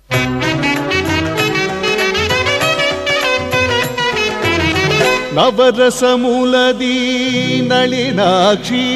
నవరసములది నళినాక్షి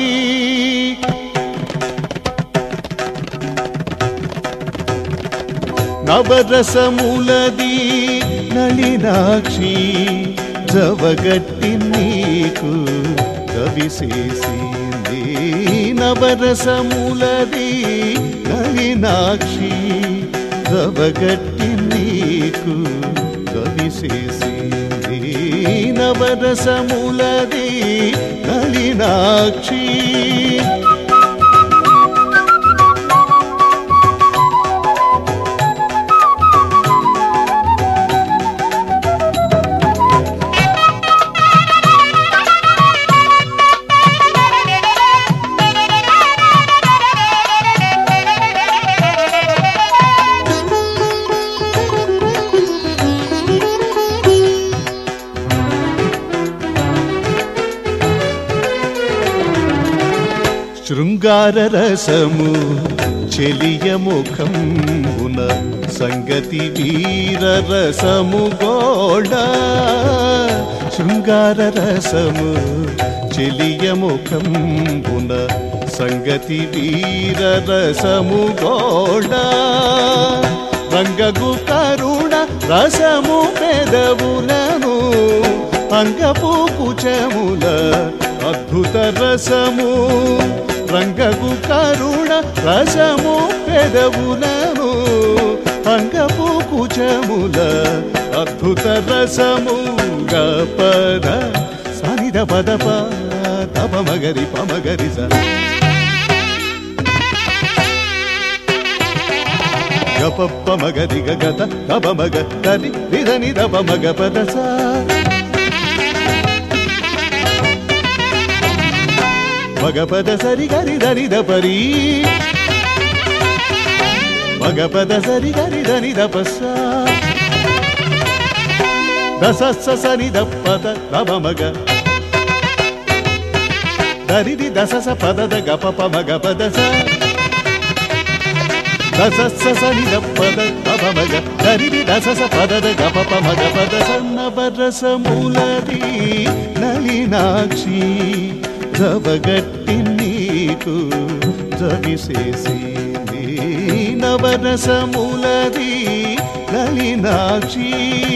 నవరసములది నళినాక్షి జవగట్టి నీకు కవిసేసింది నవరసములది నళినాక్షి జవగట్టి నీకు కవిసేసింది నవరసములది నళినాక్షి శృంగార రసము చెలియ ముఖంబున సంగతి వీర రసము గోడ శృంగార రసము చెలియ ముఖంబున సంగతి వీర రసము గోడ రంగగు కరుణ రసము పెదవులను అంగపు కుచముల అద్భుత రసము రంగగు కరుణ రసము పెదవులను అంగపు కుచముల అద్భుత రసము గపద సనిద పదప తప మగరి పమగరి స గపప్ప మగరి గగత తప మగ తరి నిదని తప మగ పద సా మగపద సరి గరి దని దపరి మగపద సరి గరి దని దపస దసస్స సని దప్పద నమ మగ దరిది దసస పదద గపప మగ పద స దసస్స సని దప్పద నమ మగ దరిది దసస పదద గపప మగ పద సన్నబరసమూలది నలినాక్షి జవగట్టి నీకు జవిసేసి నవరసములది నలినాక్షి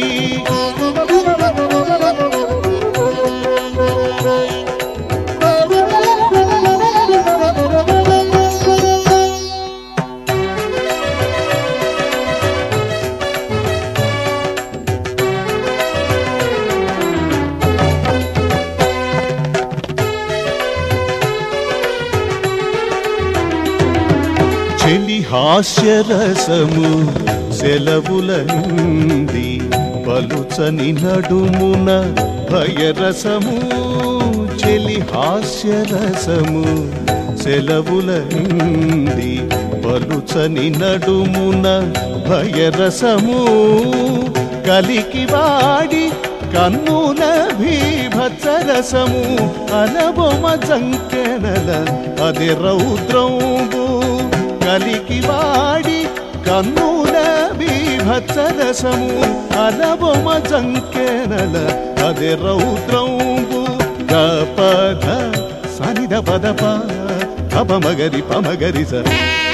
చెలి హాస్యరసము సెలవుల నుండి పలుచని నడుమున భయరసము చెలి హాస్యరసము సెలవుల నుండి పలుచని నడుమున భయరసము కలికి వాడి కన్నుల భీభత్సరసము అనబొమ జంకెనల అది రౌద్రంబు కలికి వాడి కన్నుల భీభత్సరసము అనబొమ జంకెనల అది రౌద్రంబు గపద సనిద పదప అపమగరి పమగరి స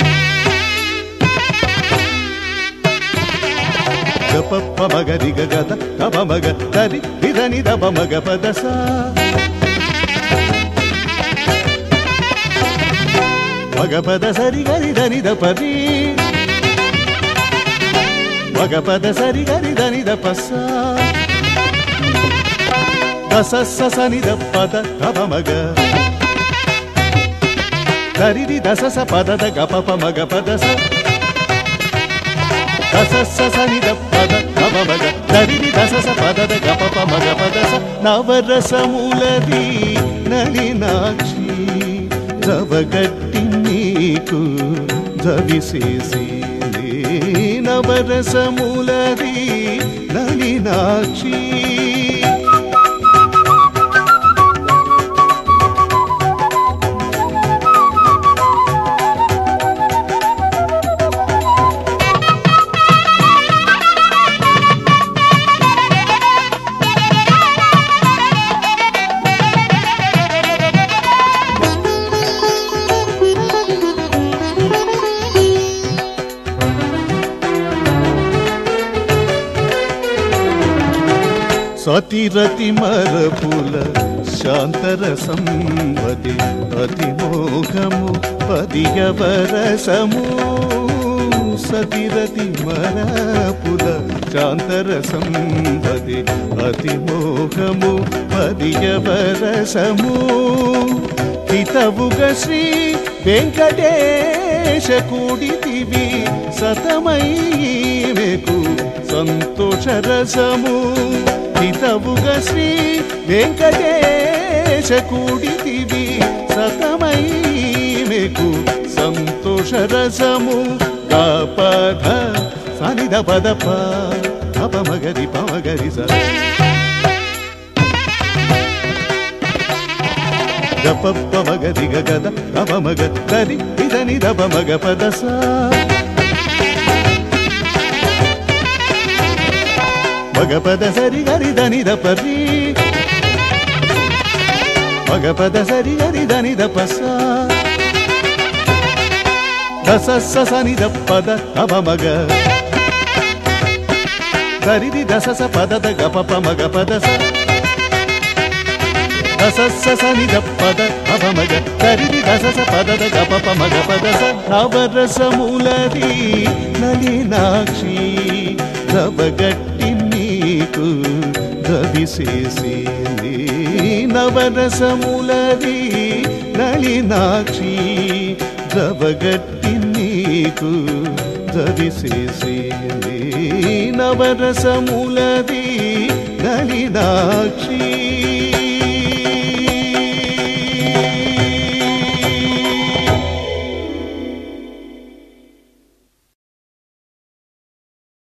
గపప్ప మగరి గగద తప మగ తరి నిదని దప మగ పదస మగ పద సరి గరి దని దపరి మగ పద సరి గరి దని దపస దసస్స సని దప్పద తప మగ దరిది దసస పదద గపప మగ పదస దసస్స సని దప్పద నవ మగ దరిది దసస పదద గపప మగ పదస నవరసములది నలినాక్షి జవగట్టి నీకు జవిసేసి నవరసములది నలినాక్షి సతిరతి మరపుల శాంతర సంవది అతిమోఘము పదియవరసము సతిరతి మరపుల శాంతర సంవది అతిమోఘము పదియవరసము హితవుగ శ్రీ వెంకటేశ కూడితివి సతమైకు సంతోషరసము హితవుగ శ్రీ వెంకటేశ కూడితివి సతమైకు సంతోషరసము పద సనిద పద పమగరి పమగరి స గపప్ప మగరి గద గమ మగ దరి ఇదని దబ మగ పద సా మగ పద సరి గరి దని ద పరి మగ పద సరి గరి దని ద పసా దస స సని ద పద గమ మగ దరిది దస స పద ద గప ప మగ పద స దస స సని ద పద గమ మగ దరిది దస స పద ద గప ప మగ పద స నవరసములది నలినాక్షి రవగట్టి నీకు రవిశేసింది నవరసములది నలినాక్షి రవగట్టి నీకు రవిశేసింది నవరసములది నలినాక్షి